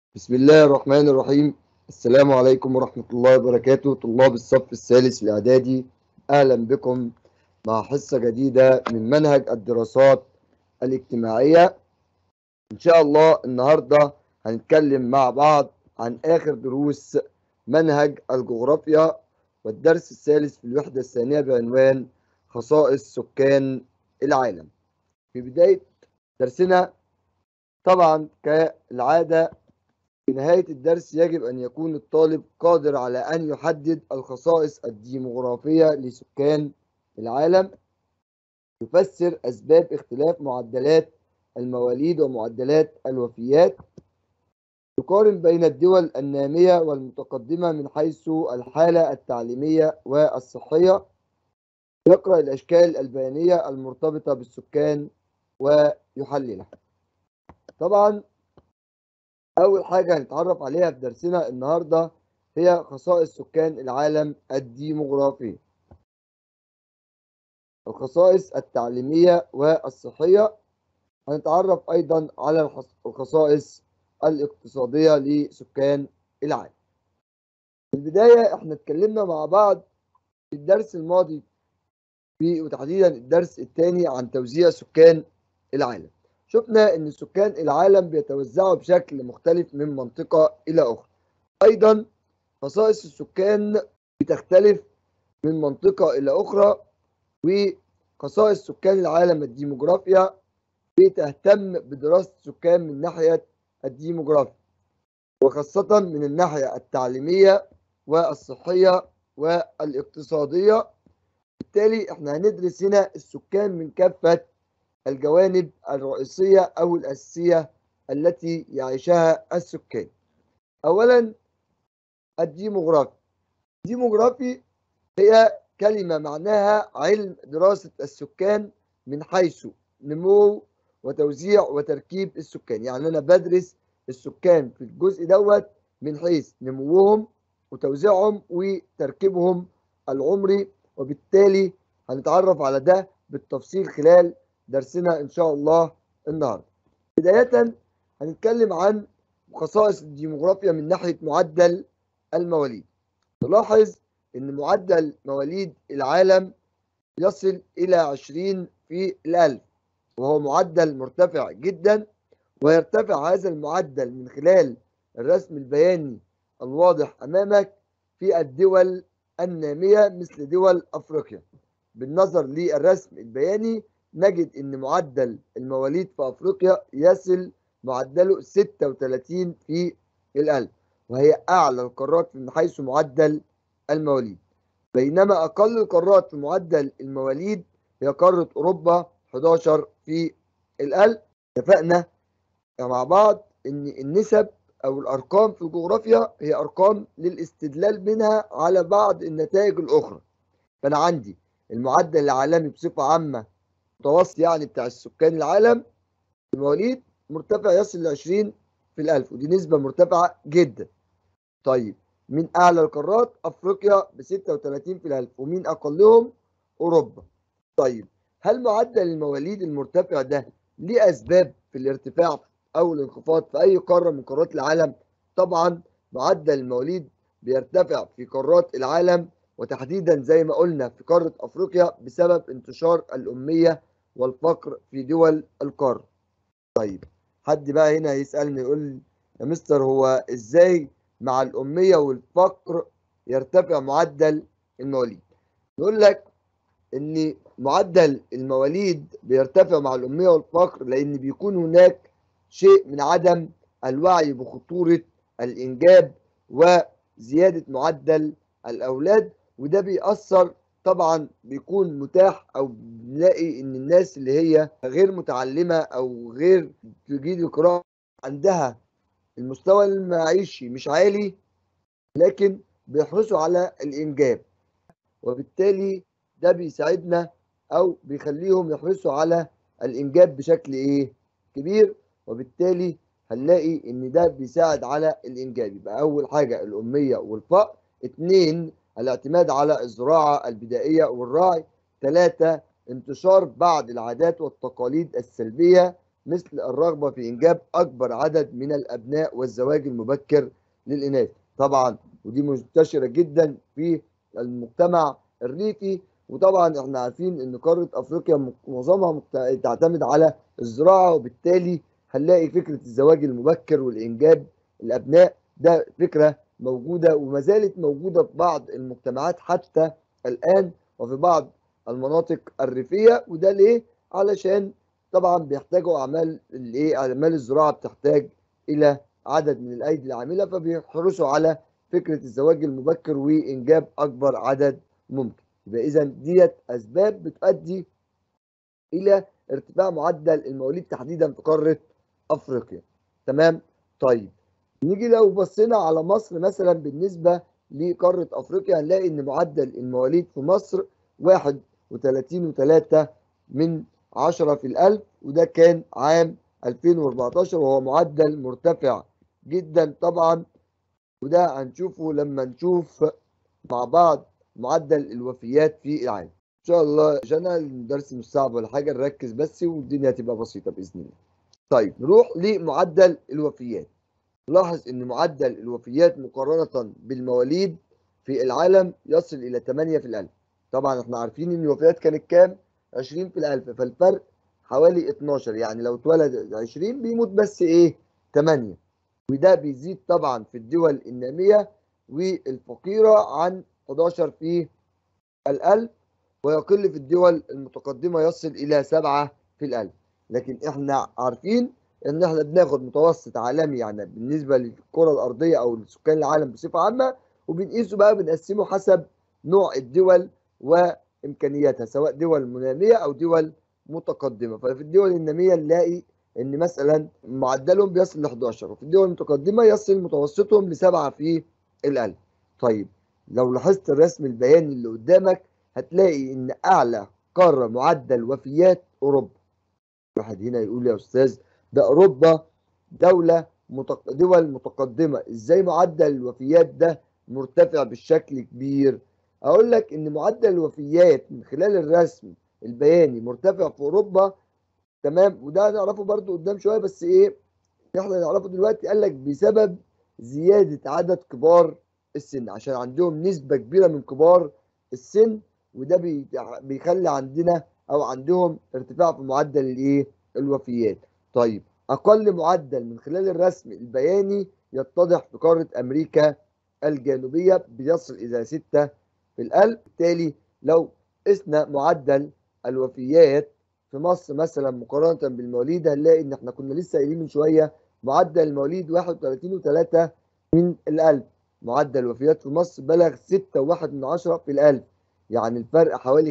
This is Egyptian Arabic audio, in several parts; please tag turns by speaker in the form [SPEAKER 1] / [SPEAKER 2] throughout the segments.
[SPEAKER 1] بسم الله الرحمن الرحيم السلام عليكم ورحمة الله وبركاته طلاب الصف الثالث الإعدادي أهلا بكم مع حصة جديدة من منهج الدراسات الاجتماعية إن شاء الله النهاردة هنتكلم مع بعض عن آخر دروس منهج الجغرافيا والدرس الثالث في الوحدة الثانية بعنوان خصائص سكان العالم في بداية درسنا طبعا كالعادة في نهاية الدرس يجب أن يكون الطالب قادر على أن يحدد الخصائص الديموغرافية لسكان العالم يفسر أسباب اختلاف معدلات المواليد ومعدلات الوفيات يقارن بين الدول النامية والمتقدمة من حيث الحالة التعليمية والصحية يقرأ الأشكال البيانية المرتبطة بالسكان ويحللها طبعا أول حاجة هنتعرف عليها في درسنا النهاردة هي خصائص سكان العالم الديموغرافية الخصائص التعليمية والصحية هنتعرف أيضا على الخصائص الاقتصادية لسكان العالم في البداية احنا اتكلمنا مع بعض في الدرس الماضي في وتحديدا الدرس الثاني عن توزيع سكان العالم شفنا ان سكان العالم بيتوزعوا بشكل مختلف من منطقة الى اخرى ايضا خصائص السكان بتختلف من منطقة الى اخرى وخصائص سكان العالم الديموغرافيا بتهتم بدراسة السكان من ناحية الديموغرافيا وخاصة من الناحية التعليمية والصحية والاقتصادية بالتالي احنا هندرس هنا السكان من كافة الجوانب الرئيسية أو الأساسية التي يعيشها السكان أولا الديموغرافي الديموغرافي هي كلمة معناها علم دراسة السكان من حيث نمو وتوزيع وتركيب السكان يعني أنا بدرس السكان في الجزء دوت من حيث نموهم وتوزيعهم وتركيبهم العمري وبالتالي هنتعرف على ده بالتفصيل خلال درسنا إن شاء الله النهاردة بداية هنتكلم عن خصائص الديموغرافيا من ناحية معدل المواليد نلاحظ أن معدل مواليد العالم يصل إلى 20 في الألف وهو معدل مرتفع جدا ويرتفع هذا المعدل من خلال الرسم البياني الواضح أمامك في الدول النامية مثل دول أفريقيا بالنظر للرسم البياني نجد ان معدل المواليد في افريقيا يصل معدله 36 في الألف وهي اعلى القارات من حيث معدل المواليد بينما اقل القارات في معدل المواليد هي قاره اوروبا 11 في الألف اتفقنا مع بعض ان النسب او الارقام في الجغرافيا هي ارقام للاستدلال منها على بعض النتائج الاخرى فانا عندي المعدل العالمي بصفه عامه المتوسط يعني بتاع السكان العالم المواليد مرتفع يصل ل 20 في الألف ودي نسبة مرتفعة جدا. طيب من أعلى القارات أفريقيا ب 36 في الألف ومين أقلهم؟ أوروبا. طيب هل معدل المواليد المرتفع ده ليه أسباب في الارتفاع أو الانخفاض في أي قارة من قارات العالم؟ طبعا معدل المواليد بيرتفع في قارات العالم وتحديدا زي ما قلنا في قارة أفريقيا بسبب انتشار الأمية والفقر في دول القارة طيب حد بقى هنا يسألني يقول لي يا مستر هو ازاي مع الأمية والفقر يرتفع معدل المواليد يقول لك ان معدل المواليد بيرتفع مع الأمية والفقر لأن بيكون هناك شيء من عدم الوعي بخطورة الإنجاب وزيادة معدل الأولاد وده بيأثر طبعا بيكون متاح او بنلاقي ان الناس اللي هي غير متعلمه او غير تجيد القراءه عندها المستوى المعيشي مش عالي لكن بيحرصوا على الانجاب وبالتالي ده بيساعدنا او بيخليهم يحرصوا على الانجاب بشكل ايه كبير وبالتالي هنلاقي ان ده بيساعد على الانجاب يبقى اول حاجه الاميه والفقر اتنين الاعتماد على الزراعة البدائية والراعي ثلاثة انتشار بعض العادات والتقاليد السلبية مثل الرغبة في إنجاب أكبر عدد من الأبناء والزواج المبكر للإناث طبعا ودي منتشرة جدا في المجتمع الريفي وطبعا احنا عارفين ان قارة افريقيا معظمها تعتمد على الزراعة وبالتالي هنلاقي فكرة الزواج المبكر والإنجاب الأبناء ده فكرة موجودة وما زالت موجودة في بعض المجتمعات حتى الآن وفي بعض المناطق الريفية وده ليه؟ علشان طبعا بيحتاجوا أعمال الإيه؟ أعمال الزراعة بتحتاج إلى عدد من الأيدي العاملة فبيحرصوا على فكرة الزواج المبكر وإنجاب أكبر عدد ممكن يبقى إذا ديت أسباب بتؤدي إلى ارتفاع معدل المواليد تحديدا في قارة أفريقيا تمام طيب نيجي لو بصينا على مصر مثلا بالنسبة لقارة أفريقيا هنلاقي إن معدل المواليد في مصر 31 و3 من 10 في الألف وده كان عام 2014 وهو معدل مرتفع جدا طبعا وده هنشوفه لما نشوف مع بعض معدل الوفيات في العالم ان شاء الله عشان الدرس مش صعب ولا حاجه نركز بس والدنيا هتبقى بسيطه باذن الله طيب نروح لمعدل الوفيات نلاحظ ان معدل الوفيات مقارنه بالمواليد في العالم يصل الى 8 في الالف طبعا احنا عارفين ان الوفيات كانت كام 20 في الالف فالفرق حوالي 12 يعني لو اتولد 20 بيموت بس ايه 8 وده بيزيد طبعا في الدول الناميه والفقيره عن 11 في الألف ويقل في الدول المتقدمة يصل إلى 7 في الألف لكن إحنا عارفين إن إحنا بناخد متوسط عالمي يعني بالنسبة للكرة الأرضية أو لسكان العالم بصفة عامة وبنقيسه بقى بنقسمه حسب نوع الدول وإمكانياتها سواء دول منامية أو دول متقدمة ففي الدول النامية نلاقي إن مثلا معدلهم بيصل ل 11 وفي الدول المتقدمة يصل متوسطهم لسبعة في الألف طيب لو لاحظت الرسم البياني اللي قدامك هتلاقي ان اعلى قاره معدل وفيات اوروبا واحد هنا يقول يا استاذ ده اوروبا دوله متق... دول متقدمه ازاي معدل الوفيات ده مرتفع بالشكل كبير اقول لك ان معدل الوفيات من خلال الرسم البياني مرتفع في اوروبا تمام وده هنعرفه برضو قدام شويه بس ايه احنا نعرفه دلوقتي قال لك بسبب زياده عدد كبار السن عشان عندهم نسبة كبيرة من كبار السن وده بيخلي عندنا او عندهم ارتفاع في معدل الايه الوفيات طيب اقل معدل من خلال الرسم البياني يتضح في قارة امريكا الجنوبية بيصل الى 6 في الالف بالتالي لو قسنا معدل الوفيات في مصر مثلا مقارنة بالمواليد هنلاقي ان احنا كنا لسه قايلين من شوية معدل المواليد 31 و3 من الالف معدل الوفيات في مصر بلغ 6.1 من عشرة في الألف يعني الفرق حوالي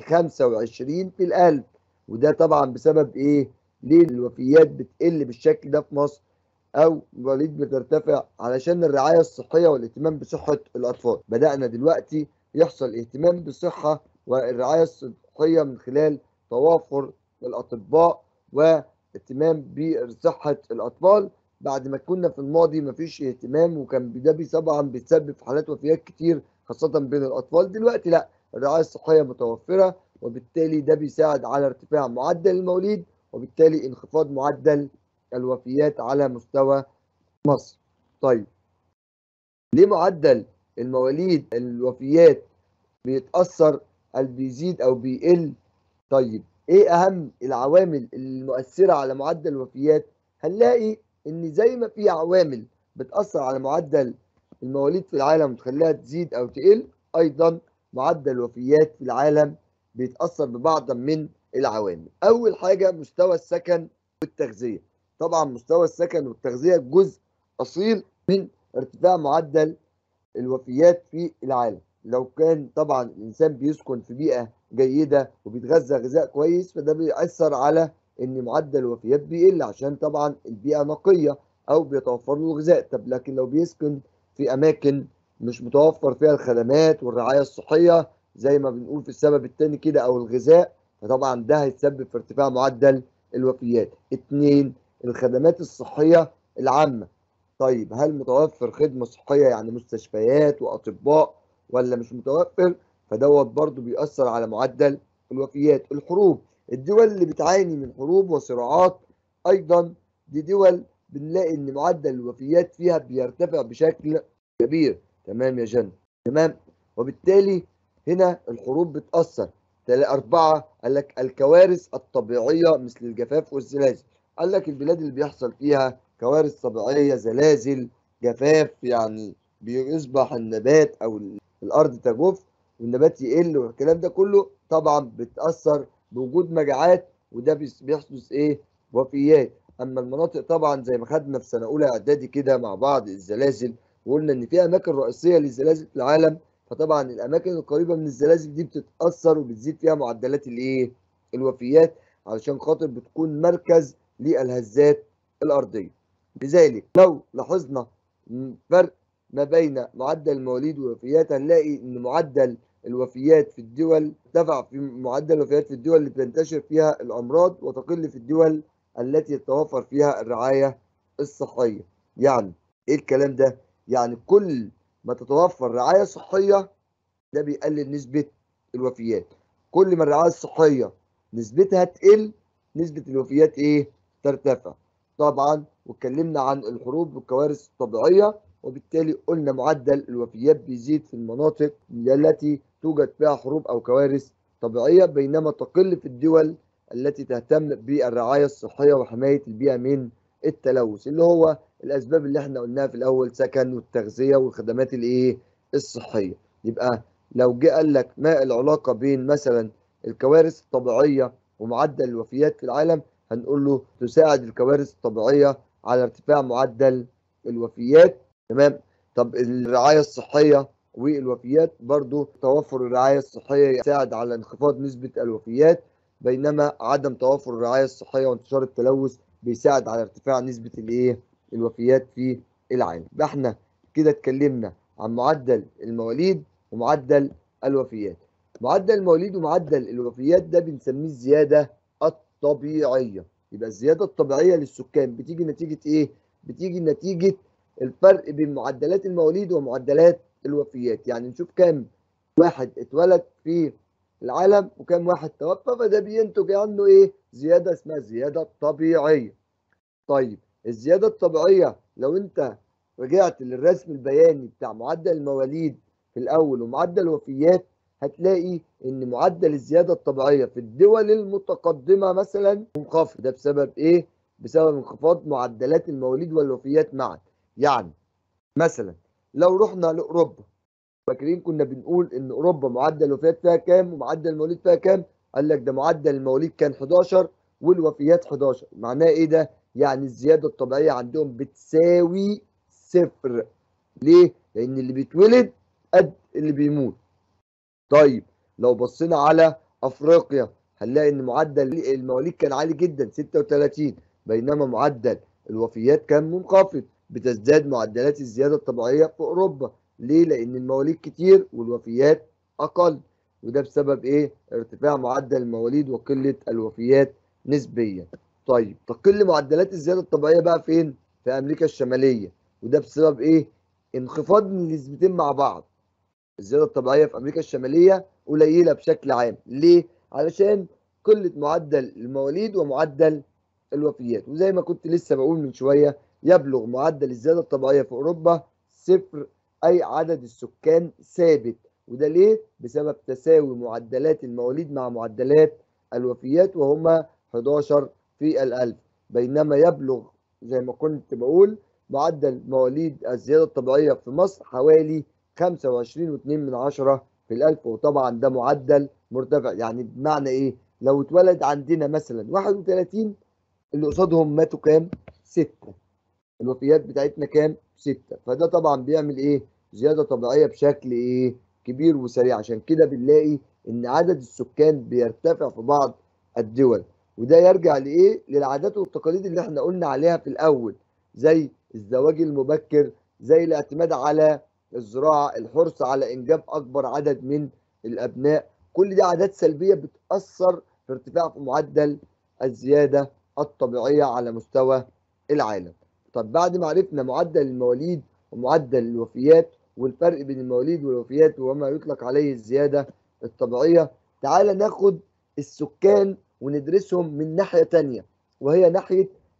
[SPEAKER 1] 25 في الألف وده طبعا بسبب إيه؟ ليه الوفيات بتقل بالشكل ده في مصر أو الواليد بترتفع علشان الرعاية الصحية والاهتمام بصحة الأطفال بدأنا دلوقتي يحصل اهتمام بالصحة والرعاية الصحية من خلال توافر الأطباء واهتمام بصحة الأطفال بعد ما كنا في الماضي مفيش اهتمام وكان ده طبعا بيتسبب في حالات وفيات كتير خاصة بين الأطفال دلوقتي لا الرعاية الصحية متوفرة وبالتالي ده بيساعد على ارتفاع معدل المواليد وبالتالي انخفاض معدل الوفيات على مستوى مصر طيب ليه معدل المواليد الوفيات بيتأثر اللي بيزيد أو بيقل طيب ايه أهم العوامل المؤثرة على معدل الوفيات هنلاقي ان زي ما في عوامل بتاثر على معدل المواليد في العالم وتخليها تزيد او تقل ايضا معدل الوفيات في العالم بيتاثر ببعض من العوامل اول حاجه مستوى السكن والتغذيه طبعا مستوى السكن والتغذيه جزء اصيل من ارتفاع معدل الوفيات في العالم لو كان طبعا الانسان بيسكن في بيئه جيده وبيتغذى غذاء كويس فده بيأثر على ان معدل الوفيات بيقل عشان طبعا البيئه نقيه او بيتوفر له الغذاء طب لكن لو بيسكن في اماكن مش متوفر فيها الخدمات والرعايه الصحيه زي ما بنقول في السبب الثاني كده او الغذاء فطبعا ده هيتسبب في ارتفاع معدل الوفيات اتنين الخدمات الصحيه العامه طيب هل متوفر خدمه صحيه يعني مستشفيات واطباء ولا مش متوفر فدوت برضو بيأثر على معدل الوفيات الحروب الدول اللي بتعاني من حروب وصراعات ايضا دي دول بنلاقي ان معدل الوفيات فيها بيرتفع بشكل كبير تمام يا جن تمام وبالتالي هنا الحروب بتأثر أربعة قال لك الكوارث الطبيعية مثل الجفاف والزلازل قال لك البلاد اللي بيحصل فيها كوارث طبيعية زلازل جفاف يعني بيصبح النبات أو الأرض تجف والنبات يقل والكلام ده كله طبعا بتأثر بوجود مجاعات وده بيحدث إيه وفيات أما المناطق طبعا زي ما خدنا في سنة أولى إعدادي كده مع بعض الزلازل وقلنا إن في أماكن رئيسية للزلازل في العالم فطبعا الاماكن القريبه من الزلازل دي بتتاثر وبتزيد فيها معدلات الايه الوفيات علشان خاطر بتكون مركز للهزات الارضيه لذلك لو لاحظنا فرق ما بين معدل المواليد والوفيات هنلاقي ان معدل الوفيات في الدول ارتفع في معدل الوفيات في الدول اللي بتنتشر فيها الامراض وتقل في الدول التي يتوفر فيها الرعايه الصحيه يعني ايه الكلام ده يعني كل ما تتوفر رعايه صحيه ده بيقلل نسبه الوفيات كل ما الرعايه الصحيه نسبتها تقل نسبه الوفيات ايه ترتفع طبعا واتكلمنا عن الحروب والكوارث الطبيعيه وبالتالي قلنا معدل الوفيات بيزيد في المناطق التي توجد فيها حروب او كوارث طبيعيه بينما تقل في الدول التي تهتم بالرعايه الصحيه وحمايه البيئه من التلوث اللي هو الاسباب اللي احنا قلناها في الاول سكن والتغذيه والخدمات الايه الصحيه يبقى لو جه قال لك ما العلاقه بين مثلا الكوارث الطبيعيه ومعدل الوفيات في العالم هنقول له تساعد الكوارث الطبيعيه على ارتفاع معدل الوفيات تمام طب الرعايه الصحيه والوفيات برضو توفر الرعايه الصحيه يساعد على انخفاض نسبه الوفيات بينما عدم توفر الرعايه الصحيه وانتشار التلوث بيساعد على ارتفاع نسبه الايه الوفيات في العالم يبقى احنا كده اتكلمنا عن معدل المواليد ومعدل الوفيات معدل المواليد ومعدل الوفيات ده بنسميه الزياده الطبيعيه يبقى الزياده الطبيعيه للسكان بتيجي نتيجه ايه بتيجي نتيجه الفرق بين معدلات المواليد ومعدلات الوفيات يعني نشوف كام واحد اتولد في العالم وكام واحد توفى فده بينتج عنه ايه زياده اسمها زياده طبيعيه طيب الزياده الطبيعيه لو انت رجعت للرسم البياني بتاع معدل المواليد في الاول ومعدل الوفيات هتلاقي ان معدل الزياده الطبيعيه في الدول المتقدمه مثلا منخفض ده بسبب ايه بسبب انخفاض معدلات المواليد والوفيات معا يعني مثلا لو رحنا لاوروبا فاكرين كنا بنقول ان اوروبا معدل الوفيات فيها كام ومعدل المواليد فيها كام قال لك ده معدل المواليد كان 11 والوفيات 11 معناه ايه ده يعني الزياده الطبيعيه عندهم بتساوي صفر ليه لان اللي بيتولد قد اللي بيموت طيب لو بصينا على افريقيا هنلاقي ان معدل المواليد كان عالي جدا 36 بينما معدل الوفيات كان منخفض بتزداد معدلات الزياده الطبيعيه في اوروبا ليه لان المواليد كتير والوفيات اقل وده بسبب ايه ارتفاع معدل المواليد وقله الوفيات نسبيا طيب تقل معدلات الزياده الطبيعيه بقى فين في امريكا الشماليه وده بسبب ايه انخفاض النسبتين مع بعض الزياده الطبيعيه في امريكا الشماليه قليله بشكل عام ليه علشان قله معدل المواليد ومعدل الوفيات وزي ما كنت لسه بقول من شويه يبلغ معدل الزياده الطبيعيه في اوروبا صفر اي عدد السكان ثابت وده ليه بسبب تساوي معدلات المواليد مع معدلات الوفيات وهما 11 في الألف بينما يبلغ زي ما كنت بقول معدل مواليد الزيادة الطبيعية في مصر حوالي 25.2 من عشرة في الألف وطبعا ده معدل مرتفع يعني بمعنى إيه؟ لو اتولد عندنا مثلا 31 اللي قصادهم ماتوا كام؟ 6 الوفيات بتاعتنا كام؟ 6 فده طبعا بيعمل إيه؟ زيادة طبيعية بشكل إيه؟ كبير وسريع عشان كده بنلاقي إن عدد السكان بيرتفع في بعض الدول وده يرجع لايه للعادات والتقاليد اللي احنا قلنا عليها في الاول زي الزواج المبكر زي الاعتماد على الزراعه الحرص على انجاب اكبر عدد من الابناء كل دي عادات سلبيه بتاثر في ارتفاع في معدل الزياده الطبيعيه على مستوى العالم طب بعد ما عرفنا معدل المواليد ومعدل الوفيات والفرق بين المواليد والوفيات وما يطلق عليه الزياده الطبيعيه تعال ناخد السكان وندرسهم من ناحية تانية وهي ناحية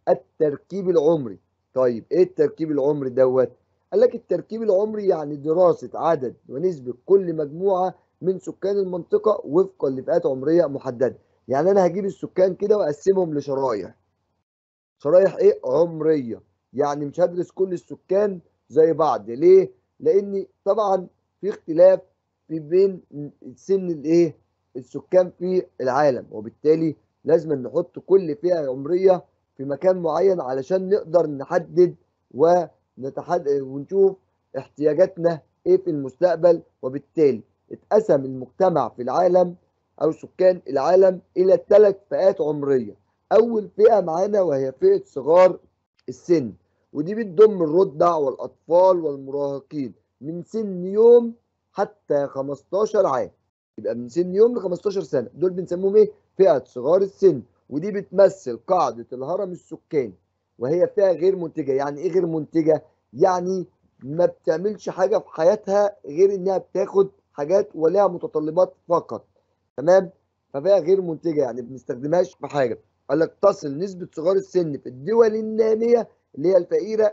[SPEAKER 1] التركيب العمري طيب ايه التركيب العمري دوت قال لك التركيب العمري يعني دراسة عدد ونسبة كل مجموعة من سكان المنطقة وفقا لفئات عمرية محددة يعني انا هجيب السكان كده واقسمهم لشرايح شرايح ايه عمرية يعني مش هدرس كل السكان زي بعض ليه لان طبعا في اختلاف في بين سن الايه السكان في العالم وبالتالي لازم نحط كل فئة عمرية في مكان معين علشان نقدر نحدد ونتحد ونشوف احتياجاتنا ايه في المستقبل وبالتالي اتقسم المجتمع في العالم او سكان العالم الى ثلاث فئات عمريه اول فئه معانا وهي فئه صغار السن ودي بتضم الرضع والاطفال والمراهقين من سن يوم حتى 15 عام يبقى من سن يوم ل 15 سنه دول بنسموهم ايه فئه صغار السن ودي بتمثل قاعده الهرم السكاني وهي فئه غير منتجه يعني ايه غير منتجه يعني ما بتعملش حاجه في حياتها غير انها بتاخد حاجات ولها متطلبات فقط تمام ففئه غير منتجه يعني ما بنستخدمهاش في حاجه قال لك تصل نسبه صغار السن في الدول الناميه اللي هي الفقيره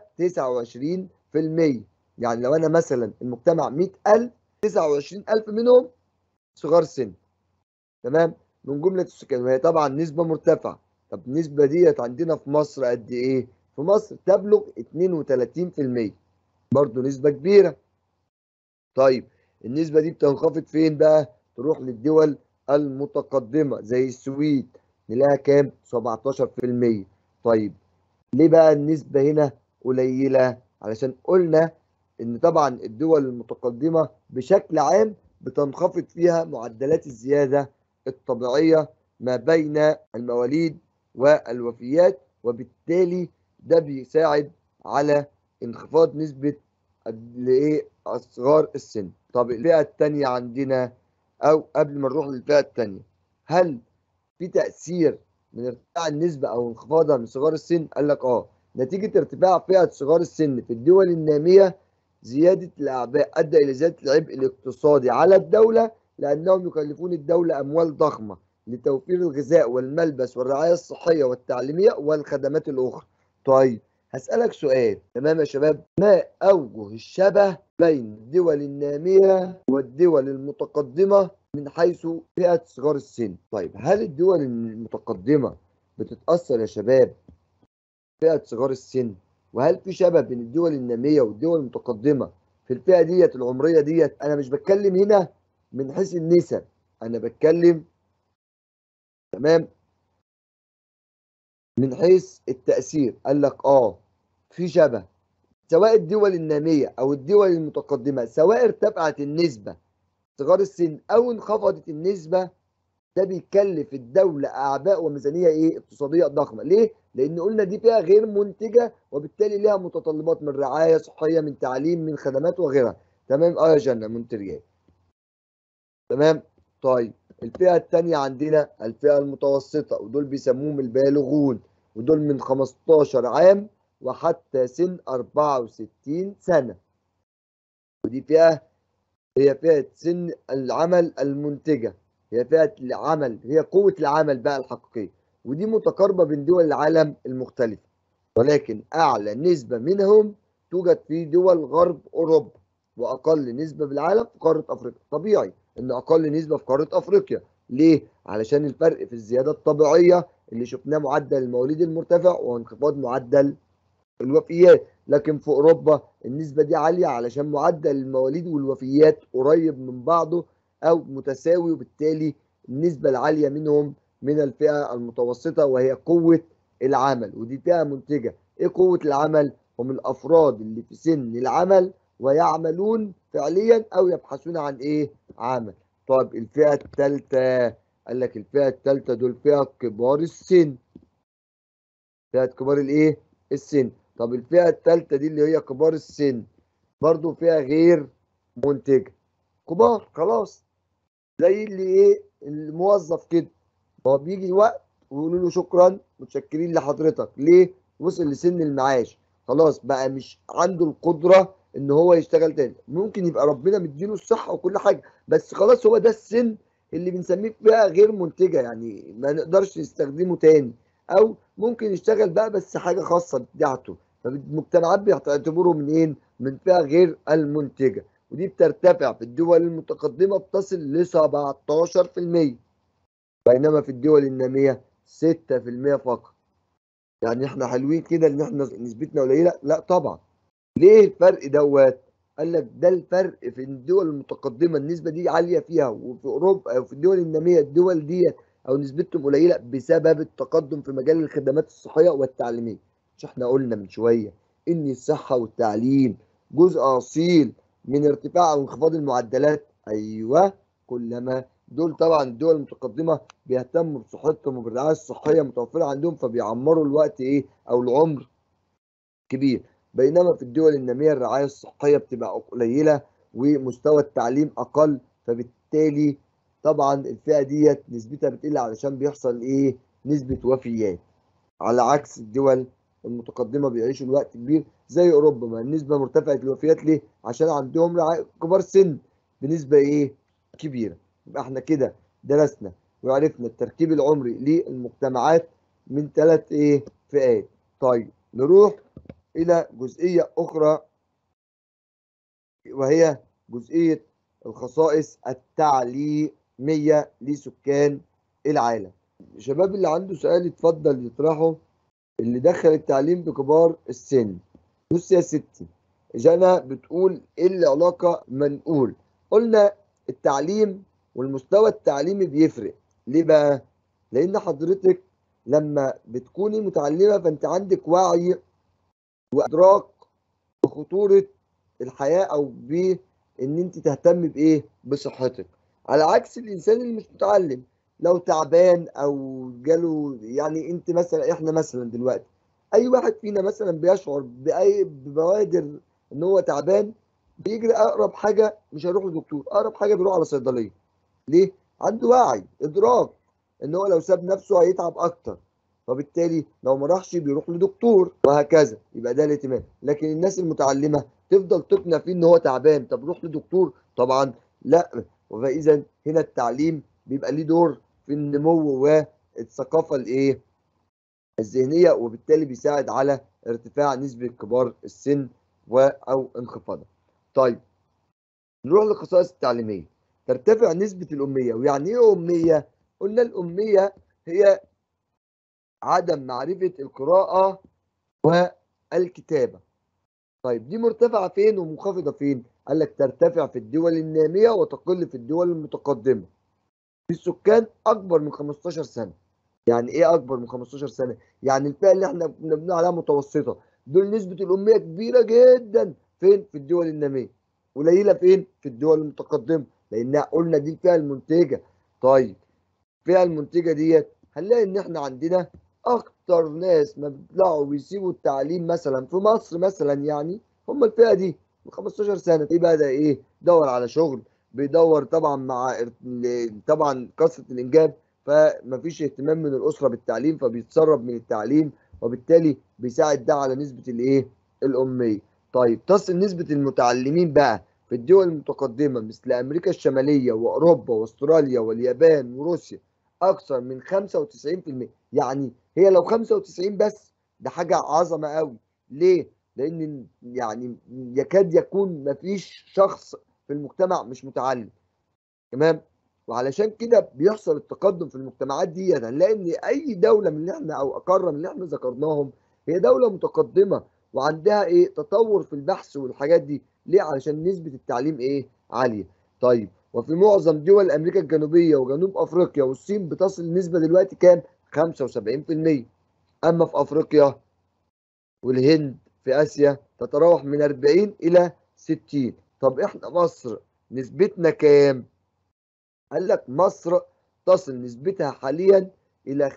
[SPEAKER 1] 29% يعني لو انا مثلا المجتمع 100000 29000 منهم صغار السن تمام من جمله السكان وهي طبعا نسبه مرتفعه طب النسبه ديت عندنا في مصر قد ايه في مصر تبلغ 32% برضه نسبه كبيره طيب النسبه دي بتنخفض فين بقى تروح للدول المتقدمه زي السويد نلاقيها كام 17% طيب ليه بقى النسبه هنا قليله علشان قلنا ان طبعا الدول المتقدمه بشكل عام بتنخفض فيها معدلات الزياده الطبيعيه ما بين المواليد والوفيات وبالتالي ده بيساعد على انخفاض نسبه الايه اصغار السن طب الفئه الثانيه عندنا او قبل ما نروح للفئه الثانيه هل في تاثير من ارتفاع النسبه او انخفاضها من صغار السن قال لك اه نتيجه ارتفاع فئه صغار السن في الدول الناميه زياده الاعباء ادى الى زياده العبء الاقتصادي على الدوله لانهم يكلفون الدوله اموال ضخمه لتوفير الغذاء والملبس والرعايه الصحيه والتعليميه والخدمات الاخرى طيب هسألك سؤال تمام يا شباب ما أوجه الشبه بين الدول النامية والدول المتقدمة من حيث فئة صغار السن طيب هل الدول المتقدمة بتتأثر يا شباب فئة صغار السن وهل في شبه بين الدول النامية والدول المتقدمة في الفئة ديت العمرية ديت أنا مش بتكلم هنا من حيث النسب أنا بتكلم تمام من حيث التأثير قال لك آه في شبه سواء الدول النامية أو الدول المتقدمة سواء ارتفعت النسبة صغار السن أو انخفضت النسبة ده بيكلف الدولة أعباء وميزانية إيه اقتصادية ضخمة ليه؟ لأن قلنا دي فئة غير منتجة وبالتالي ليها متطلبات من رعاية صحية من تعليم من خدمات وغيرها تمام اه يا جنة منتريات تمام طيب الفئة الثانية عندنا الفئة المتوسطة ودول بيسموهم البالغون ودول من 15 عام وحتى سن 64 سنة ودي فئة هي فئة سن العمل المنتجة هي فئة العمل هي قوة العمل بقى الحقيقية ودي متقاربة بين دول العالم المختلفة ولكن أعلى نسبة منهم توجد في دول غرب أوروبا وأقل نسبة بالعالم في قارة أفريقيا طبيعي إن أقل نسبة في قارة أفريقيا ليه؟ علشان الفرق في الزيادة الطبيعية اللي شفناه معدل المواليد المرتفع وانخفاض معدل الوفيات لكن في اوروبا النسبه دي عاليه علشان معدل المواليد والوفيات قريب من بعضه او متساوي وبالتالي النسبه العاليه منهم من الفئه المتوسطه وهي قوه العمل ودي فئه منتجه ايه قوه العمل هم الافراد اللي في سن العمل ويعملون فعليا او يبحثون عن ايه عمل طيب الفئه الثالثه قال لك الفئه الثالثه دول فئه كبار السن فئه كبار الايه السن طب الفئة الثالثة دي اللي هي كبار السن برضو فئة غير منتجة كبار خلاص زي اللي ايه الموظف كده هو بيجي وقت ويقولوا له شكرا متشكرين لحضرتك ليه وصل لسن المعاش خلاص بقى مش عنده القدرة ان هو يشتغل تاني ممكن يبقى ربنا مديله الصحة وكل حاجة بس خلاص هو ده السن اللي بنسميه فئة غير منتجة يعني ما نقدرش نستخدمه تاني او ممكن يشتغل بقى بس حاجه خاصه بتاعته فالمجتمعات بتعتبره منين من فئه غير المنتجه ودي بترتفع في الدول المتقدمه بتصل ل 17% بينما في الدول الناميه 6% فقط يعني احنا حلوين كده ان احنا نسبتنا قليله لا طبعا ليه الفرق دوت قال لك ده الفرق في الدول المتقدمه النسبه دي عاليه فيها وفي اوروبا او في الدول الناميه الدول ديت او نسبتهم قليله بسبب التقدم في مجال الخدمات الصحيه والتعليميه مش احنا قلنا من شويه ان الصحه والتعليم جزء اصيل من ارتفاع او انخفاض المعدلات ايوه كلما دول طبعا الدول المتقدمه بيهتموا بصحتهم وبالرعايه الصحيه متوفره عندهم فبيعمروا الوقت ايه او العمر كبير بينما في الدول الناميه الرعايه الصحيه بتبقى قليله ومستوى التعليم اقل فبالتالي طبعا الفئه ديت نسبتها بتقل علشان بيحصل ايه نسبه وفيات على عكس الدول المتقدمه بيعيشوا الوقت كبير زي اوروبا ما النسبه مرتفعه الوفيات ليه عشان عندهم رعاية كبار سن بنسبه ايه كبيره يبقى احنا كده درسنا وعرفنا التركيب العمري للمجتمعات من ثلاث ايه فئات طيب نروح الى جزئيه اخرى وهي جزئيه الخصائص التعليميه لسكان العالم الشباب اللي عنده سؤال يتفضل يطرحه اللي دخل التعليم بكبار السن بص يا ستي جانا بتقول ايه العلاقه ما نقول قلنا التعليم والمستوى التعليمي بيفرق ليه بقى لان حضرتك لما بتكوني متعلمه فانت عندك وعي وادراك بخطوره الحياه او بان انت تهتم بايه بصحتك على عكس الانسان اللي مش متعلم لو تعبان او جاله يعني انت مثلا احنا مثلا دلوقتي اي واحد فينا مثلا بيشعر باي ببوادر ان هو تعبان بيجري اقرب حاجه مش هيروح لدكتور اقرب حاجه بيروح على صيدليه ليه عنده وعي ادراك ان هو لو ساب نفسه هيتعب اكتر فبالتالي لو ما راحش بيروح لدكتور وهكذا يبقى ده الاهتمام لكن الناس المتعلمه تفضل تقنع فيه ان هو تعبان طب روح لدكتور طبعا لا فاذا هنا التعليم بيبقى ليه دور في النمو والثقافه الايه الذهنيه وبالتالي بيساعد على ارتفاع نسبه كبار السن و او انخفاضها طيب نروح للخصائص التعليميه ترتفع نسبه الاميه ويعني ايه اميه قلنا الاميه هي عدم معرفه القراءه والكتابه طيب دي مرتفعه فين ومنخفضه فين قال لك ترتفع في الدول الناميه وتقل في الدول المتقدمه في السكان اكبر من 15 سنه يعني ايه اكبر من 15 سنه يعني الفئه اللي احنا كنا بنقول عليها متوسطه دول نسبه الاميه كبيره جدا فين في الدول الناميه قليله فين في الدول المتقدمه لانها قلنا دي الفئه المنتجه طيب الفئه المنتجه ديت هنلاقي ان احنا عندنا اكتر ناس ما بيطلعوا ويسيبوا التعليم مثلا في مصر مثلا يعني هم الفئه دي من 15 سنه ايه بقى ده ايه دور على شغل بيدور طبعا مع طبعا كثره الانجاب فمفيش اهتمام من الاسره بالتعليم فبيتسرب من التعليم وبالتالي بيساعد ده على نسبه الايه الاميه طيب تصل نسبه المتعلمين بقى في الدول المتقدمه مثل امريكا الشماليه واوروبا واستراليا واليابان وروسيا اكثر من 95% يعني هي لو 95 بس ده حاجه عظمه قوي ليه لان يعني يكاد يكون مفيش شخص في المجتمع مش متعلم تمام وعلشان كده بيحصل التقدم في المجتمعات دي هنلاقي ان اي دوله من اللي احنا او قاره من اللي احنا ذكرناهم هي دوله متقدمه وعندها ايه تطور في البحث والحاجات دي ليه علشان نسبه التعليم ايه عاليه طيب وفي معظم دول امريكا الجنوبيه وجنوب افريقيا والصين بتصل النسبه دلوقتي كام 75% اما في افريقيا والهند في اسيا تتراوح من 40 الى 60 طب احنا مصر نسبتنا كام قال لك مصر تصل نسبتها حاليا الى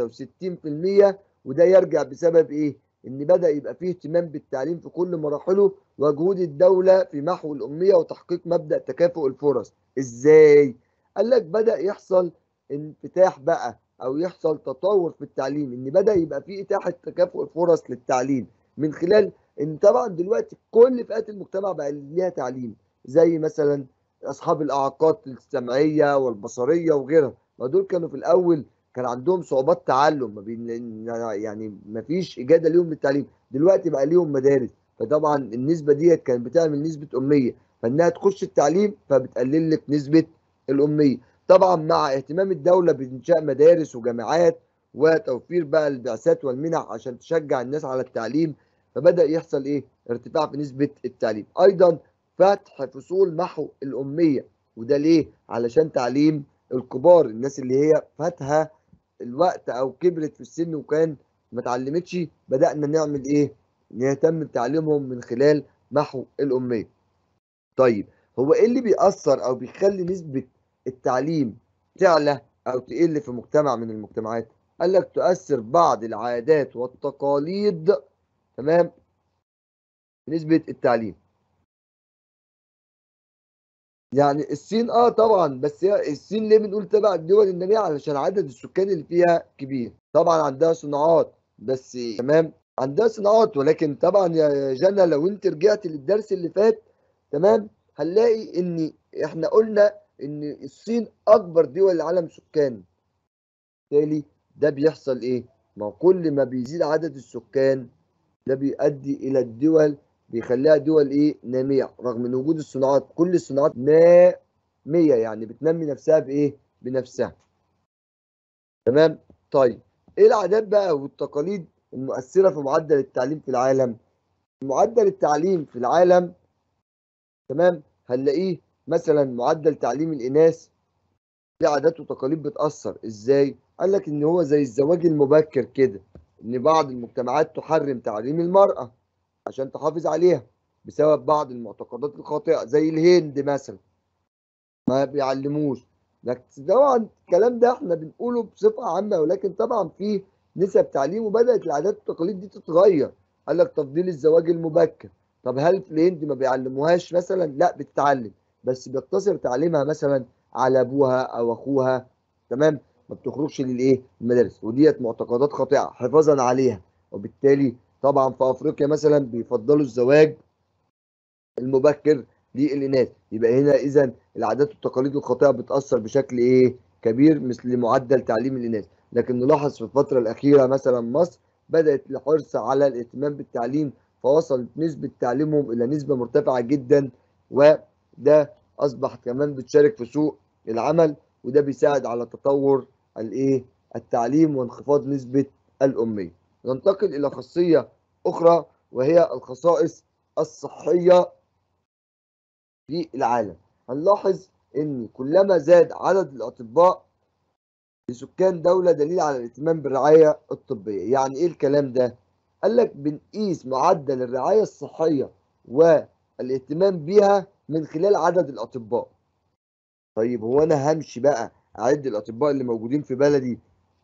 [SPEAKER 1] 65% وده يرجع بسبب ايه ان بدا يبقى فيه اهتمام بالتعليم في كل مراحله وجهود الدوله في محو الاميه وتحقيق مبدا تكافؤ الفرص ازاي قال لك بدا يحصل انفتاح بقى او يحصل تطور في التعليم ان بدا يبقى فيه اتاحه تكافؤ الفرص للتعليم من خلال ان طبعا دلوقتي كل فئات المجتمع بقى ليها تعليم زي مثلا اصحاب الاعاقات السمعيه والبصريه وغيرها ما دول كانوا في الاول كان عندهم صعوبات تعلم ما بين يعني ما فيش اجاده ليهم للتعليم دلوقتي بقى ليهم مدارس فطبعا النسبه ديت كانت بتعمل نسبه اميه فانها تخش التعليم فبتقلل لك نسبه الاميه طبعا مع اهتمام الدوله بانشاء مدارس وجامعات وتوفير بقى البعثات والمنح عشان تشجع الناس على التعليم فبدا يحصل ايه ارتفاع في نسبه التعليم ايضا فتح فصول محو الاميه وده ليه علشان تعليم الكبار الناس اللي هي فاتها الوقت او كبرت في السن وكان ما اتعلمتش بدانا نعمل ايه نهتم بتعليمهم من خلال محو الاميه طيب هو ايه اللي بيأثر او بيخلي نسبه التعليم تعلى او تقل في مجتمع من المجتمعات قال لك تؤثر بعض العادات والتقاليد تمام نسبه التعليم يعني الصين اه طبعا بس هي الصين ليه بنقول تبع الدول الناميه علشان عدد السكان اللي فيها كبير طبعا عندها صناعات بس تمام عندها صناعات ولكن طبعا يا جنى لو انت رجعت للدرس اللي فات تمام هنلاقي ان احنا قلنا ان الصين اكبر دول العالم سكان بالتالي ده بيحصل ايه ما كل ما بيزيد عدد السكان ده بيؤدي الى الدول بيخليها دول ايه ناميه رغم ان وجود الصناعات كل الصناعات ناميه يعني بتنمي نفسها بايه بنفسها تمام طيب ايه العادات بقى والتقاليد المؤثره في معدل التعليم في العالم معدل التعليم في العالم تمام هنلاقيه مثلا معدل تعليم الاناث في عادات وتقاليد بتاثر ازاي قال لك ان هو زي الزواج المبكر كده ان بعض المجتمعات تحرم تعليم المراه عشان تحافظ عليها بسبب بعض المعتقدات الخاطئه زي الهند مثلا ما بيعلموش لكن طبعا الكلام ده احنا بنقوله بصفه عامه ولكن طبعا في نسب تعليم وبدات العادات والتقاليد دي تتغير قال لك تفضيل الزواج المبكر طب هل في الهند ما بيعلموهاش مثلا لا بتتعلم بس بيقتصر تعليمها مثلا على ابوها او اخوها تمام ما بتخرجش للايه المدارس وديت معتقدات خاطئه حفاظا عليها وبالتالي طبعا في افريقيا مثلا بيفضلوا الزواج المبكر للاناث يبقى هنا اذا العادات والتقاليد الخاطئه بتاثر بشكل ايه كبير مثل معدل تعليم الاناث لكن نلاحظ في الفتره الاخيره مثلا مصر بدات الحرص على الاهتمام بالتعليم فوصلت نسبه تعليمهم الى نسبه مرتفعه جدا وده اصبح كمان بتشارك في سوق العمل وده بيساعد على تطور الايه التعليم وانخفاض نسبه الاميه ننتقل الى خاصيه اخرى وهي الخصائص الصحيه في العالم هنلاحظ ان كلما زاد عدد الاطباء لسكان دوله دليل على الاهتمام بالرعايه الطبيه يعني ايه الكلام ده قال لك بنقيس معدل الرعايه الصحيه والاهتمام بيها من خلال عدد الاطباء طيب هو انا همشي بقى اعد الاطباء اللي موجودين في بلدي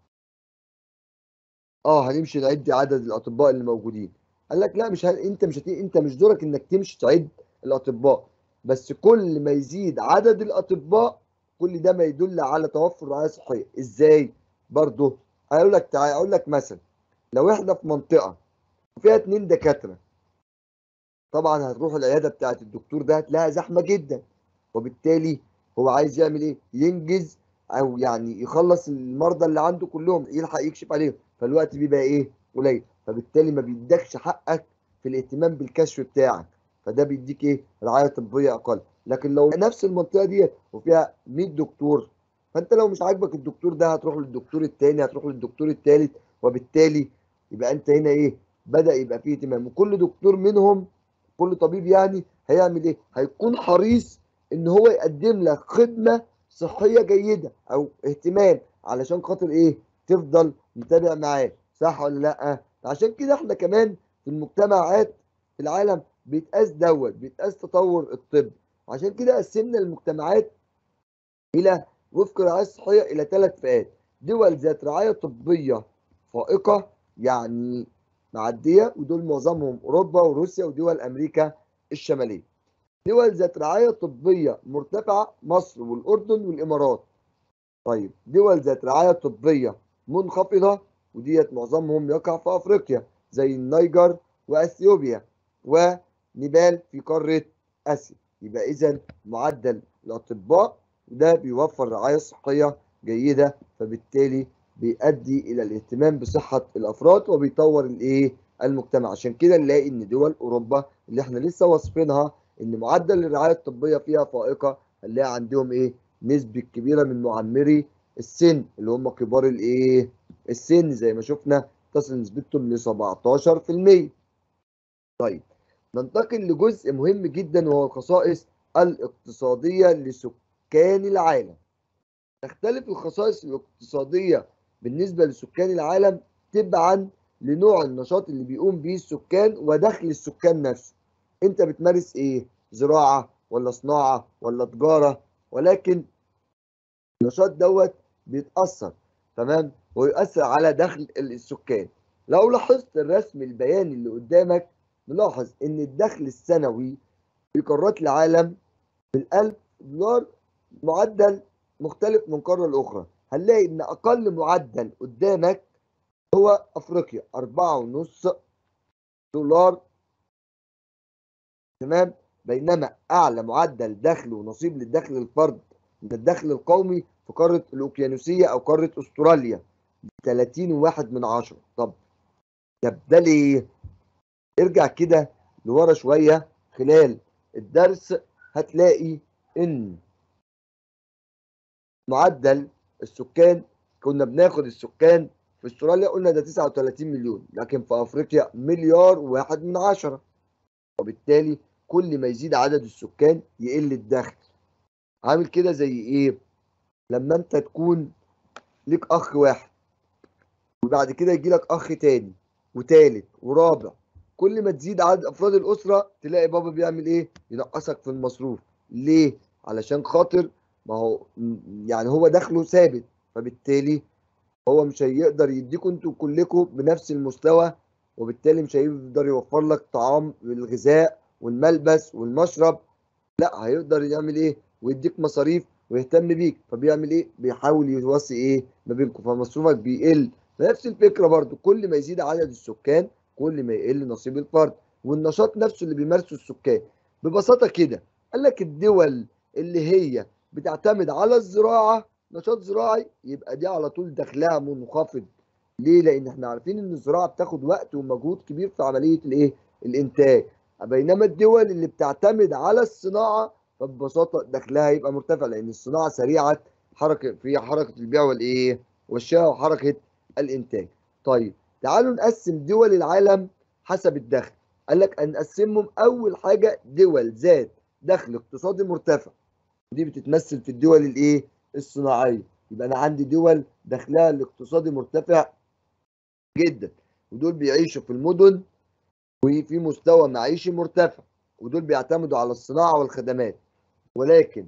[SPEAKER 1] اه هنمشي نعد عدد الاطباء اللي موجودين قال لك لا مش ه... انت مش هتي... انت مش دورك انك تمشي تعد الاطباء بس كل ما يزيد عدد الاطباء كل ده ما يدل على توفر رعايه صحيه ازاي برضه هقول لك تعالى اقول لك مثلا لو احنا في منطقه فيها اتنين دكاتره طبعا هتروح العياده بتاعت الدكتور ده هتلاقيها زحمه جدا وبالتالي هو عايز يعمل ايه ينجز او يعني يخلص المرضى اللي عنده كلهم يلحق يكشف عليهم فالوقت بيبقى ايه قليل فبالتالي ما بيدكش حقك في الاهتمام بالكشف بتاعك فده بيديك ايه رعايه طبيه اقل لكن لو نفس المنطقه ديت وفيها 100 دكتور فانت لو مش عاجبك الدكتور ده هتروح للدكتور الثاني هتروح للدكتور الثالث وبالتالي يبقى انت هنا ايه بدا يبقى فيه اهتمام وكل دكتور منهم كل طبيب يعني هيعمل ايه هيكون حريص ان هو يقدم لك خدمه صحيه جيده او اهتمام علشان خاطر ايه تفضل متابع معاه صح ولا لا عشان كده احنا كمان في المجتمعات في العالم بيتقاس دوت بيتقاس تطور الطب عشان كده قسمنا المجتمعات الى وفق الرعايه الصحيه الى ثلاث فئات دول ذات رعايه طبيه فائقه يعني معديه ودول معظمهم اوروبا وروسيا ودول امريكا الشماليه دول ذات رعايه طبيه مرتفعه مصر والاردن والامارات طيب دول ذات رعايه طبيه منخفضه وديت معظمهم يقع في افريقيا زي النيجر واثيوبيا ونيبال في قاره اسيا يبقى اذا معدل الاطباء ده بيوفر رعايه صحيه جيده فبالتالي بيؤدي الى الاهتمام بصحه الافراد وبيطور الايه المجتمع عشان كده نلاقي ان دول اوروبا اللي احنا لسه واصفينها ان معدل الرعايه الطبيه فيها فائقه هنلاقي عندهم ايه نسبه كبيره من معمري السن اللي هم كبار الايه السن زي ما شفنا تصل نسبتهم ل 17% طيب ننتقل لجزء مهم جدا وهو الخصائص الاقتصاديه لسكان العالم تختلف الخصائص الاقتصاديه بالنسبه لسكان العالم تبعا لنوع النشاط اللي بيقوم به السكان ودخل السكان نفسه انت بتمارس ايه زراعه ولا صناعه ولا تجاره ولكن النشاط دوت بيتاثر تمام ويؤثر على دخل السكان لو لاحظت الرسم البياني اللي قدامك نلاحظ ان الدخل السنوي في قارات العالم بالألف دولار معدل مختلف من قارة لأخرى هنلاقي ان اقل معدل قدامك هو افريقيا أربعة ونص دولار تمام بينما اعلى معدل دخل ونصيب للدخل الفرد من الدخل القومي في قاره الاوكيانوسيه او قاره استراليا 30 وواحد من عشرة طب طب ده ليه؟ ارجع كده لورا شويه خلال الدرس هتلاقي ان معدل السكان كنا بناخد السكان في استراليا قلنا ده 39 مليون لكن في افريقيا مليار واحد من عشرة وبالتالي كل ما يزيد عدد السكان يقل الدخل عامل كده زي ايه لما انت تكون ليك اخ واحد وبعد كده يجي لك اخ تاني وتالت ورابع كل ما تزيد عدد افراد الاسره تلاقي بابا بيعمل ايه ينقصك في المصروف ليه علشان خاطر ما هو يعني هو دخله ثابت فبالتالي هو مش هيقدر يديكوا انتوا كلكم بنفس المستوى وبالتالي مش هيقدر يوفر لك طعام الغذاء والملبس والمشرب لا هيقدر يعمل ايه ويديك مصاريف ويهتم بيك فبيعمل ايه بيحاول يوصي ايه ما بينكم فمصروفك بيقل نفس الفكره برضو كل ما يزيد عدد السكان كل ما يقل نصيب الفرد والنشاط نفسه اللي بيمارسه السكان ببساطه كده قال لك الدول اللي هي بتعتمد على الزراعه نشاط زراعي يبقى دي على طول دخلها منخفض ليه لان احنا عارفين ان الزراعه بتاخد وقت ومجهود كبير في عمليه الايه الانتاج بينما الدول اللي بتعتمد على الصناعه فببساطه دخلها يبقى مرتفع لان الصناعه سريعه حركه في حركه البيع والايه والشراء وحركه الانتاج طيب تعالوا نقسم دول العالم حسب الدخل قال لك ان نقسمهم اول حاجه دول ذات دخل اقتصادي مرتفع دي بتتمثل في الدول الايه الصناعيه يبقى انا عندي دول دخلها الاقتصادي مرتفع جدا ودول بيعيشوا في المدن وفي مستوى معيشي مرتفع ودول بيعتمدوا على الصناعه والخدمات ولكن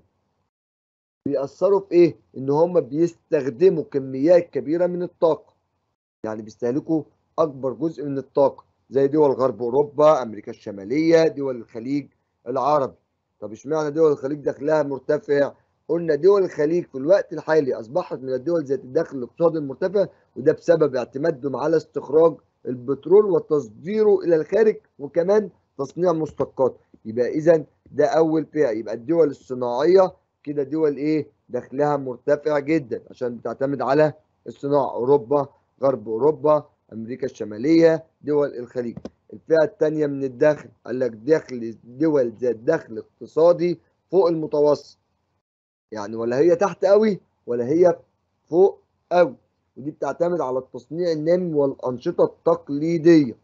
[SPEAKER 1] بيأثروا في ايه؟ ان هم بيستخدموا كميات كبيره من الطاقه يعني بيستهلكوا اكبر جزء من الطاقه زي دول غرب اوروبا امريكا الشماليه دول الخليج العربي طب اشمعنى دول الخليج دخلها مرتفع قلنا دول الخليج في الوقت الحالي اصبحت من الدول ذات الدخل الاقتصادي المرتفع وده بسبب اعتمادهم على استخراج البترول وتصديره الى الخارج وكمان تصنيع مشتقات يبقى اذا ده اول فئه يبقى الدول الصناعيه كده دول ايه دخلها مرتفع جدا عشان بتعتمد على الصناعه اوروبا غرب اوروبا امريكا الشماليه دول الخليج الفئه الثانيه من الدخل قال لك دخل دول ذات دخل اقتصادي فوق المتوسط يعني ولا هي تحت قوي ولا هي فوق قوي ودي بتعتمد على التصنيع النامي والانشطه التقليديه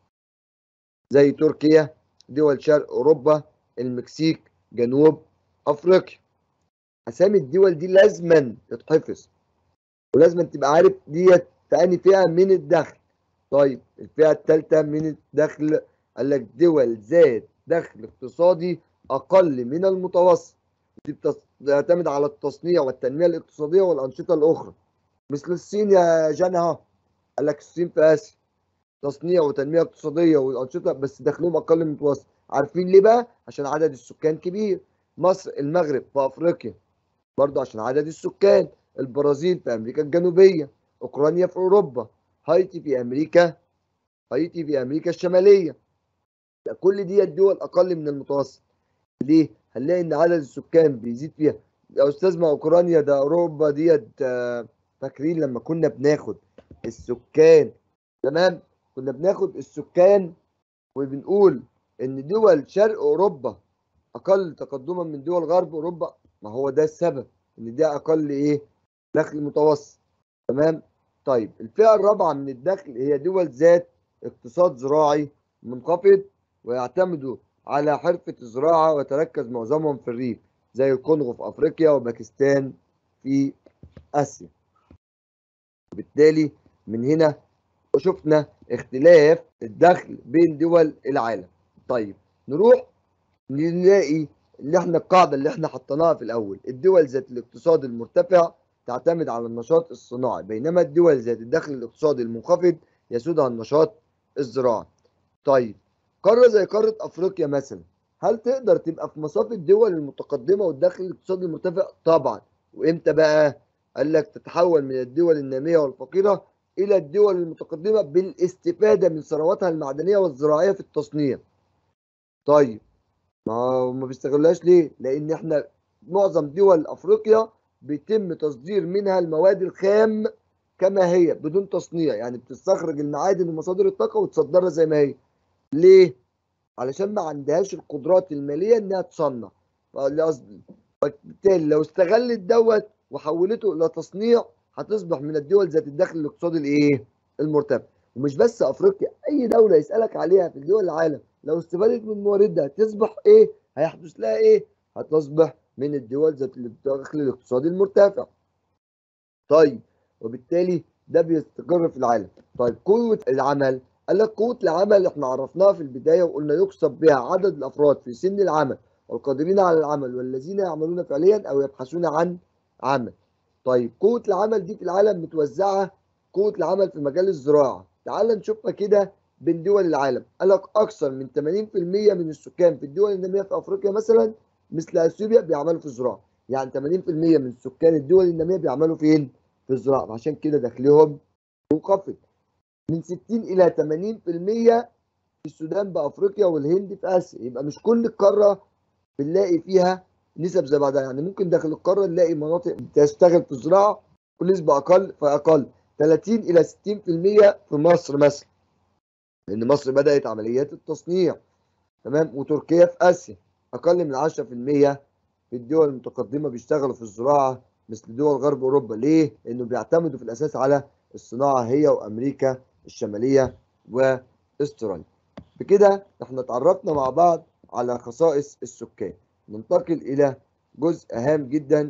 [SPEAKER 1] زي تركيا دول شرق اوروبا المكسيك جنوب افريقيا اسامي الدول دي لازما تتحفظ ولازما تبقى عارف ديت في انهي فئه من الدخل طيب الفئه الثالثه من الدخل قال لك دول ذات دخل اقتصادي اقل من المتوسط دي بتعتمد على التصنيع والتنميه الاقتصاديه والانشطه الاخرى مثل الصين يا جنى قال لك الصين في اسيا تصنيع وتنميه اقتصاديه والانشطه بس دخلهم اقل من المتوسط عارفين ليه بقى عشان عدد السكان كبير مصر المغرب في افريقيا برضه عشان عدد السكان البرازيل في امريكا الجنوبيه اوكرانيا في اوروبا هايتي في امريكا هايتي في امريكا الشماليه كل دي الدول اقل من المتوسط ليه هنلاقي ان عدد السكان بيزيد فيها يا استاذ ما اوكرانيا ده اوروبا ديت فاكرين لما كنا بناخد السكان تمام كنا بناخد السكان وبنقول ان دول شرق اوروبا اقل تقدما من دول غرب اوروبا ما هو ده السبب ان ده اقل ايه دخل متوسط تمام طيب الفئه الرابعه من الدخل هي دول ذات اقتصاد زراعي منخفض ويعتمدوا على حرفه الزراعه ويتركز معظمهم في الريف زي الكونغو في افريقيا وباكستان في اسيا وبالتالي من هنا شفنا اختلاف الدخل بين دول العالم طيب نروح نلاقي اللي احنا القاعده اللي احنا حطيناها في الاول الدول ذات الاقتصاد المرتفع تعتمد على النشاط الصناعي بينما الدول ذات الدخل الاقتصادي المنخفض يسودها النشاط الزراعي طيب قاره زي قاره افريقيا مثلا هل تقدر تبقى في مصاف الدول المتقدمه والدخل الاقتصادي المرتفع طبعا وامتى بقى قال لك تتحول من الدول الناميه والفقيره الى الدول المتقدمه بالاستفاده من ثرواتها المعدنيه والزراعيه في التصنيع طيب ما ما بيستغلهاش ليه لان احنا معظم دول افريقيا بيتم تصدير منها المواد الخام كما هي بدون تصنيع يعني بتستخرج المعادن ومصادر الطاقه وتصدرها زي ما هي ليه علشان ما عندهاش القدرات الماليه انها تصنع بالتالي لو استغلت دوت وحولته الى تصنيع هتصبح من الدول ذات الدخل الاقتصادي الايه المرتفع ومش بس افريقيا اي دوله يسالك عليها في دول العالم لو استفادت من مواردها تصبح ايه هيحدث لها ايه هتصبح من الدول ذات الدخل الاقتصادي المرتفع طيب وبالتالي ده بيستقر في العالم طيب قوه العمل قال لك قوه العمل احنا عرفناها في البدايه وقلنا يقصد بها عدد الافراد في سن العمل والقادرين على العمل والذين يعملون فعليا او يبحثون عن عمل طيب قوة العمل دي في العالم متوزعة قوة العمل في مجال الزراعة تعال نشوفها كده بين دول العالم قال لك أكثر من 80% من السكان في الدول النامية في أفريقيا مثلا مثل أثيوبيا بيعملوا في الزراعة يعني 80% من سكان الدول النامية بيعملوا فين؟ في الزراعة عشان كده دخلهم منخفض من 60 إلى 80% في السودان بأفريقيا والهند في آسيا يبقى مش كل القارة بنلاقي فيها نسب زي بعضها يعني ممكن داخل القاره نلاقي مناطق بتشتغل في الزراعه ونسبه اقل فاقل 30 الى 60% في مصر مثلا لان مصر بدات عمليات التصنيع تمام وتركيا في اسيا اقل من 10% في الدول المتقدمه بيشتغلوا في الزراعه مثل دول غرب اوروبا ليه؟ لانه بيعتمدوا في الاساس على الصناعه هي وامريكا الشماليه واستراليا بكده احنا اتعرفنا مع بعض على خصائص السكان ننتقل إلى جزء هام جدا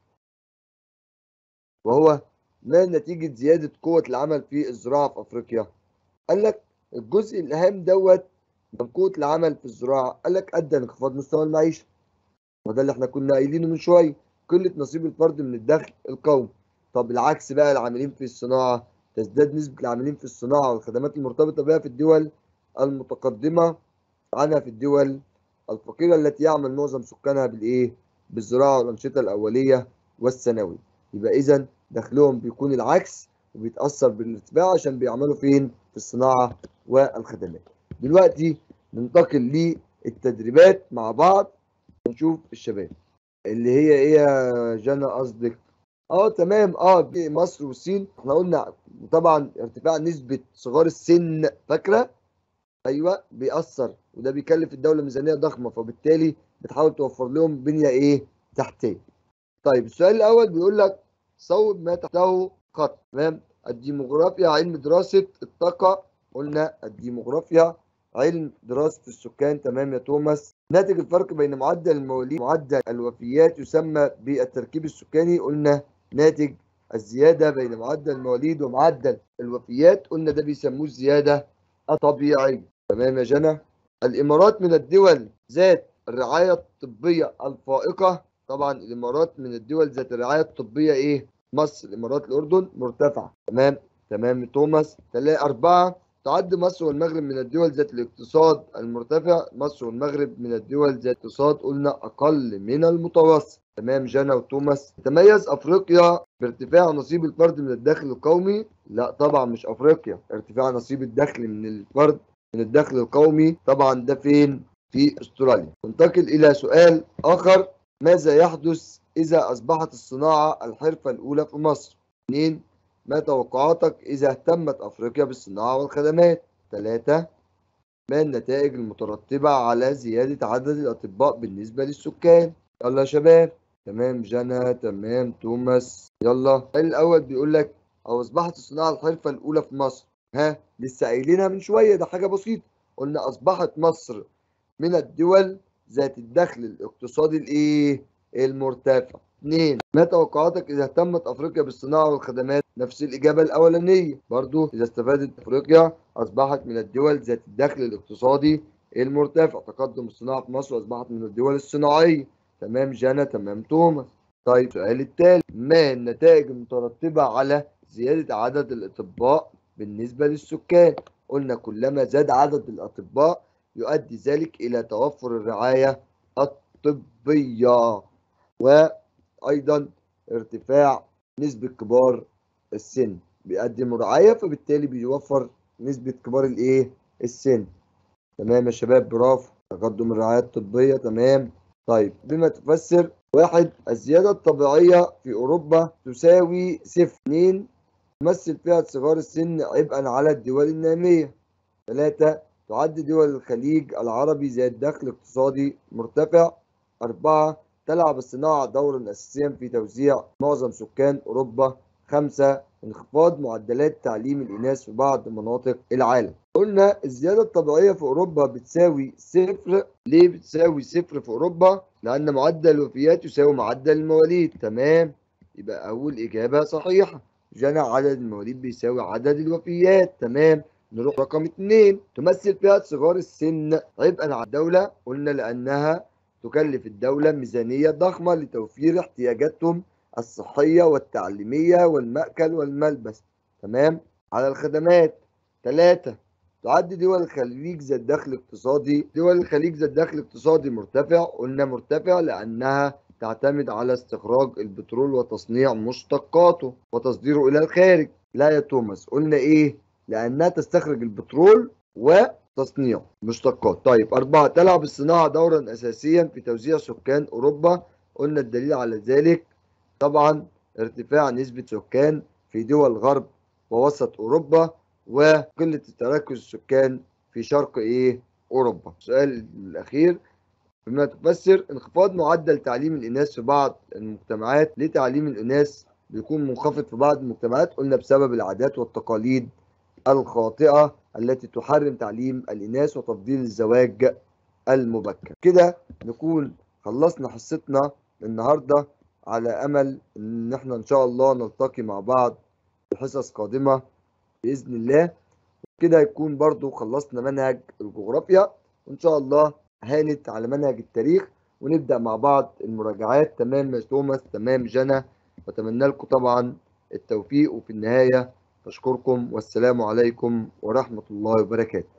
[SPEAKER 1] وهو ما نتيجة زيادة قوة العمل في الزراعة في أفريقيا قال لك الجزء الأهم دوت من قوة العمل في الزراعة قال لك أدى لانخفاض مستوى المعيشة وده اللي احنا كنا قايلينه من شوية قلة نصيب الفرد من الدخل القومي طب العكس بقى العاملين في الصناعة تزداد نسبة العاملين في الصناعة والخدمات المرتبطة بها في الدول المتقدمة عنها في الدول الفقيرة التي يعمل معظم سكانها بالإيه؟ بالزراعة والأنشطة الأولية والثانوية يبقى إذا دخلهم بيكون العكس وبيتأثر بالارتفاع عشان بيعملوا فين؟ في الصناعة والخدمات. دلوقتي ننتقل للتدريبات مع بعض ونشوف الشباب اللي هي إيه يا جنى قصدك؟ اه تمام اه مصر والصين احنا قلنا طبعا ارتفاع نسبة صغار السن فاكرة؟ ايوه بيأثر وده بيكلف الدوله ميزانيه ضخمه فبالتالي بتحاول توفر لهم بنيه ايه تحتيه. طيب السؤال الاول بيقول لك صوب ما تحته خط تمام الديموغرافيا علم دراسه الطاقه قلنا الديموغرافيا علم دراسه السكان تمام يا توماس ناتج الفرق بين معدل المواليد ومعدل الوفيات يسمى بالتركيب السكاني قلنا ناتج الزياده بين معدل المواليد ومعدل الوفيات قلنا ده بيسموه الزياده الطبيعيه تمام يا جنى الامارات من الدول ذات الرعايه الطبيه الفائقه طبعا الامارات من الدول ذات الرعايه الطبيه ايه مصر الامارات الاردن مرتفعه تمام تمام توماس تلاقي اربعه تعد مصر والمغرب من الدول ذات الاقتصاد المرتفع مصر والمغرب من الدول ذات اقتصاد قلنا اقل من المتوسط تمام جانا وتوماس تميز افريقيا بارتفاع نصيب الفرد من الدخل القومي لا طبعا مش افريقيا ارتفاع نصيب الدخل من الفرد من الدخل القومي طبعا ده فين في استراليا ننتقل الى سؤال اخر ماذا يحدث اذا اصبحت الصناعه الحرفه الاولى في مصر اثنين ما توقعاتك إذا اهتمت أفريقيا بالصناعة والخدمات ثلاثة ما النتائج المترتبة على زيادة عدد الأطباء بالنسبة للسكان يلا يا شباب تمام جنى تمام توماس يلا الأول بيقول لك أو أصبحت الصناعة الحرفة الأولى في مصر ها لسه قايلينها من شوية ده حاجة بسيطة قلنا أصبحت مصر من الدول ذات الدخل الاقتصادي الإيه المرتفع اثنين ما توقعاتك إذا اهتمت أفريقيا بالصناعة والخدمات نفس الإجابة الأولانية برضو إذا استفادت أفريقيا أصبحت من الدول ذات الدخل الاقتصادي المرتفع تقدم الصناعة في مصر أصبحت من الدول الصناعية تمام جانا تمام توماس طيب السؤال التالي ما النتائج المترتبة على زيادة عدد الأطباء بالنسبة للسكان قلنا كلما زاد عدد الأطباء يؤدي ذلك إلى توفر الرعاية الطبية وأيضا ارتفاع نسبة كبار السن بيقدم رعاية فبالتالي بيوفر نسبة كبار الإيه؟ السن تمام يا شباب برافو تقدم الرعاية الطبية تمام طيب بما تفسر واحد الزيادة الطبيعية في أوروبا تساوي صفر اثنين تمثل فئة صغار السن عبئا على الدول النامية ثلاثة تعد دول الخليج العربي ذات دخل اقتصادي مرتفع أربعة تلعب الصناعة دورا أساسيا في توزيع معظم سكان أوروبا خمسة انخفاض معدلات تعليم الإناث في بعض مناطق العالم قلنا الزيادة الطبيعية في أوروبا بتساوي صفر ليه بتساوي صفر في أوروبا؟ لأن معدل الوفيات يساوي معدل المواليد تمام يبقى أول إجابة صحيحة جنى عدد المواليد بيساوي عدد الوفيات تمام نروح رقم اتنين تمثل فئة صغار السن عبئا على الدولة قلنا لأنها تكلف الدولة ميزانية ضخمة لتوفير احتياجاتهم الصحية والتعليمية والمأكل والملبس تمام على الخدمات ثلاثة تعد دول الخليج ذات دخل اقتصادي دول الخليج ذات دخل اقتصادي مرتفع قلنا مرتفع لأنها تعتمد على استخراج البترول وتصنيع مشتقاته وتصديره إلى الخارج لا يا توماس قلنا إيه لأنها تستخرج البترول وتصنيع مشتقات طيب أربعة تلعب الصناعة دورا أساسيا في توزيع سكان أوروبا قلنا الدليل على ذلك طبعا ارتفاع نسبة سكان في دول غرب ووسط أوروبا وقلة تركز السكان في شرق إيه أوروبا السؤال الأخير بما تفسر انخفاض معدل تعليم الإناث في بعض المجتمعات ليه تعليم الإناث بيكون منخفض في بعض المجتمعات قلنا بسبب العادات والتقاليد الخاطئة التي تحرم تعليم الإناث وتفضيل الزواج المبكر كده نكون خلصنا حصتنا النهارده على امل ان احنا ان شاء الله نلتقي مع بعض في حصص قادمه باذن الله كده يكون برضو خلصنا منهج الجغرافيا وان شاء الله هانت على منهج التاريخ ونبدا مع بعض المراجعات تمام يا توماس تمام جنى واتمنى لكم طبعا التوفيق وفي النهايه بشكركم والسلام عليكم ورحمه الله وبركاته